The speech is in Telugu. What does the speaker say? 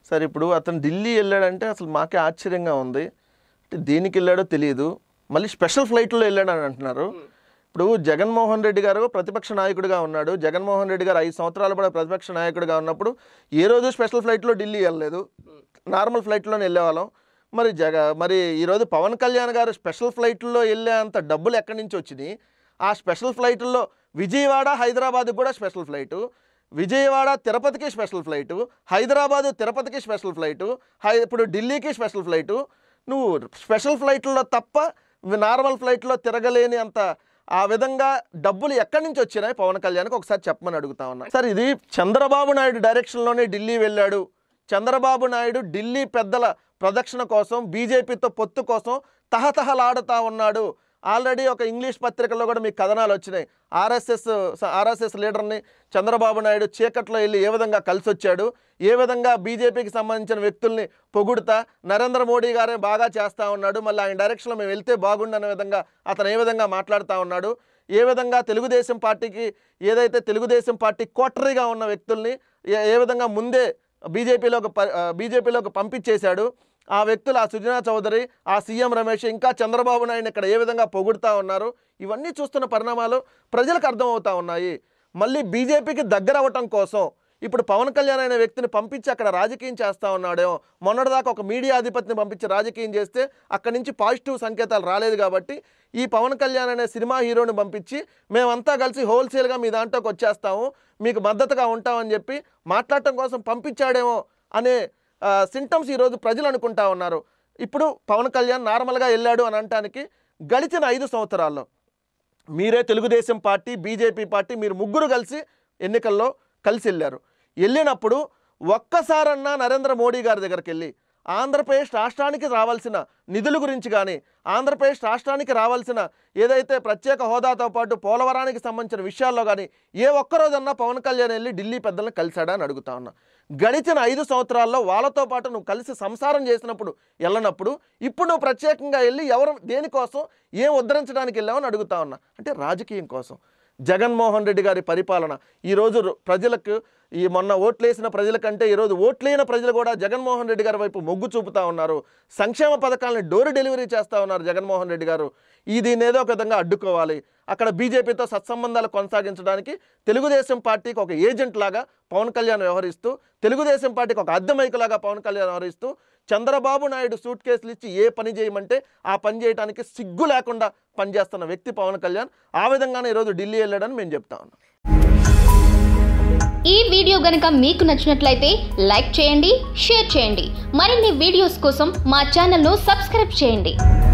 సరే ఇప్పుడు అతను ఢిల్లీ వెళ్ళాడంటే అసలు మాకే ఆశ్చర్యంగా ఉంది అంటే దేనికి వెళ్ళాడో తెలియదు మళ్ళీ స్పెషల్ ఫ్లైట్లో వెళ్ళాడని అంటున్నారు ఇప్పుడు జగన్మోహన్ రెడ్డి గారు ప్రతిపక్ష నాయకుడిగా ఉన్నాడు జగన్మోహన్ రెడ్డి గారు ఐదు సంవత్సరాలు కూడా ప్రతిపక్ష నాయకుడిగా ఉన్నప్పుడు ఏ రోజు స్పెషల్ ఫ్లైట్లో ఢిల్లీ వెళ్ళలేదు నార్మల్ ఫ్లైట్లోనే వెళ్ళేవాళ్ళం మరి జగ మరి ఈరోజు పవన్ కళ్యాణ్ గారు స్పెషల్ ఫ్లైట్లో వెళ్ళే అంత డబ్బులు ఎక్కడి నుంచి వచ్చినాయి ఆ స్పెషల్ ఫ్లైట్లో విజయవాడ హైదరాబాద్కి కూడా స్పెషల్ ఫ్లైటు విజయవాడ తిరుపతికి స్పెషల్ ఫ్లైటు హైదరాబాదు తిరుపతికి స్పెషల్ ఫ్లైటు హై ఇప్పుడు ఢిల్లీకి స్పెషల్ ఫ్లైటు నువ్వు స్పెషల్ ఫ్లైట్లో తప్ప నార్మల్ ఫ్లైట్లో తిరగలేని అంత ఆ విధంగా డబ్బులు ఎక్కడి నుంచి వచ్చినాయి పవన్ కళ్యాణ్కి ఒకసారి చెప్పమని అడుగుతా ఉన్నా సార్ ఇది చంద్రబాబు నాయుడు డైరెక్షన్లోనే ఢిల్లీ వెళ్ళాడు చంద్రబాబు నాయుడు ఢిల్లీ పెద్దల ప్రదక్షిణ కోసం బీజేపీతో పొత్తు కోసం తహతహలాడుతా ఉన్నాడు ఆల్రెడీ ఒక ఇంగ్లీష్ పత్రికలో కూడా మీకు కథనాలు వచ్చినాయి ఆర్ఎస్ఎస్ ఆర్ఎస్ఎస్ లీడర్ని చంద్రబాబు నాయుడు చీకట్లో వెళ్ళి ఏ విధంగా కలిసి వచ్చాడు ఏ విధంగా బీజేపీకి సంబంధించిన వ్యక్తుల్ని పొగుడుతా నరేంద్ర మోడీ గారే బాగా చేస్తూ ఉన్నాడు మళ్ళీ ఆయన డైరెక్షన్లో మేము వెళ్తే బాగుండనే విధంగా అతను ఏ విధంగా మాట్లాడుతూ ఉన్నాడు ఏ విధంగా తెలుగుదేశం పార్టీకి ఏదైతే తెలుగుదేశం పార్టీ కోటరీగా ఉన్న వ్యక్తుల్ని ఏ ఏ విధంగా ముందే బీజేపీలోకి ప- ఆ, బీజేపీలోకి పంపించేశాడు ఆ వ్యక్తులు ఆ సుజనా చౌదరి ఆ సీఎం రమేష్ ఇంకా చంద్రబాబు నాయుడు ఇక్కడ ఏ విధంగా పొగుడుతూ ఉన్నారు ఇవన్నీ చూస్తున్న పరిణామాలు ప్రజలకు అర్థమవుతా ఉన్నాయి మళ్ళీ బీజేపీకి దగ్గర అవ్వటం కోసం ఇప్పుడు పవన్ కళ్యాణ్ అనే వ్యక్తిని పంపించి అక్కడ రాజకీయం చేస్తూ ఉన్నాడేమో మొన్నటిదాకా ఒక మీడియా అధిపతిని పంపించి రాజకీయం చేస్తే అక్కడి నుంచి పాజిటివ్ సంకేతాలు రాలేదు కాబట్టి ఈ పవన్ కళ్యాణ్ అనే సినిమా హీరోని పంపించి మేమంతా కలిసి హోల్సేల్గా మీ దాంట్లోకి వచ్చేస్తాము మీకు మద్దతుగా ఉంటామని చెప్పి మాట్లాడటం కోసం పంపించాడేమో అనే సింటమ్స్ ఈరోజు ప్రజలు అనుకుంటా ఉన్నారు ఇప్పుడు పవన్ కళ్యాణ్ నార్మల్గా వెళ్ళాడు అని అనటానికి గడిచిన ఐదు సంవత్సరాల్లో మీరే తెలుగుదేశం పార్టీ బీజేపీ పార్టీ మీరు ముగ్గురు కలిసి ఎన్నికల్లో కలిసి వెళ్ళారు వెళ్ళినప్పుడు ఒక్కసారన్నా నరేంద్ర మోడీ గారి దగ్గరికి వెళ్ళి ఆంధ్రప్రదేశ్ రాష్ట్రానికి రావాల్సిన నిధుల గురించి కానీ ఆంధ్రప్రదేశ్ రాష్ట్రానికి రావాల్సిన ఏదైతే ప్రత్యేక హోదాతో పాటు పోలవరానికి సంబంధించిన విషయాల్లో కానీ ఏ ఒక్కరోజన్నా పవన్ కళ్యాణ్ వెళ్ళి ఢిల్లీ పెద్దలను కలిశాడా అని అడుగుతా ఉన్నా గడిచిన ఐదు సంవత్సరాల్లో వాళ్ళతో పాటు నువ్వు కలిసి సంసారం చేసినప్పుడు వెళ్ళనప్పుడు ఇప్పుడు నువ్వు ప్రత్యేకంగా వెళ్ళి ఎవరు దేనికోసం ఏం ఉద్ధరించడానికి వెళ్ళావని అడుగుతా ఉన్నా అంటే రాజకీయం కోసం జగన్మోహన్ రెడ్డి గారి పరిపాలన ఈరోజు రు- ప్రజలకు ఈ మొన్న ఓట్లేసిన ప్రజల కంటే ఈరోజు ఓట్లేని ప్రజలు కూడా జగన్మోహన్ రెడ్డి గారి వైపు మొగ్గు చూపుతా ఉన్నారు సంక్షేమ పథకాలను డోర్ డెలివరీ చేస్తూ ఉన్నారు జగన్మోహన్ రెడ్డి గారు ఈ దీన్ని ఏదో ఒక విధంగా అడ్డుకోవాలి అక్కడ బీజేపీతో సత్సంబంధాలు కొనసాగించడానికి తెలుగుదేశం పార్టీకి ఒక ఏజెంట్ లాగా పవన్ కళ్యాణ్ వ్యవహరిస్తూ తెలుగుదేశం పార్టీకి ఒక అద్దమైకులాగా పవన్ కళ్యాణ్ వ్యవహరిస్తూ చంద్రబాబు నాయుడు సూట్ కేసులు ఇచ్చి ఏ పని చేయమంటే ఆ పని చేయడానికి సిగ్గు లేకుండా పనిచేస్తున్న వ్యక్తి పవన్ కళ్యాణ్ ఆ విధంగానే ఈరోజు ఢిల్లీ వెళ్ళాడని మేము చెప్తా ఉన్నాం ఈ వీడియో గనుక మీకు నచ్చినట్లయితే లైక్ చేయండి షేర్ చేయండి మరిన్ని వీడియోస్ కోసం మా ఛానల్ను సబ్స్క్రైబ్ చేయండి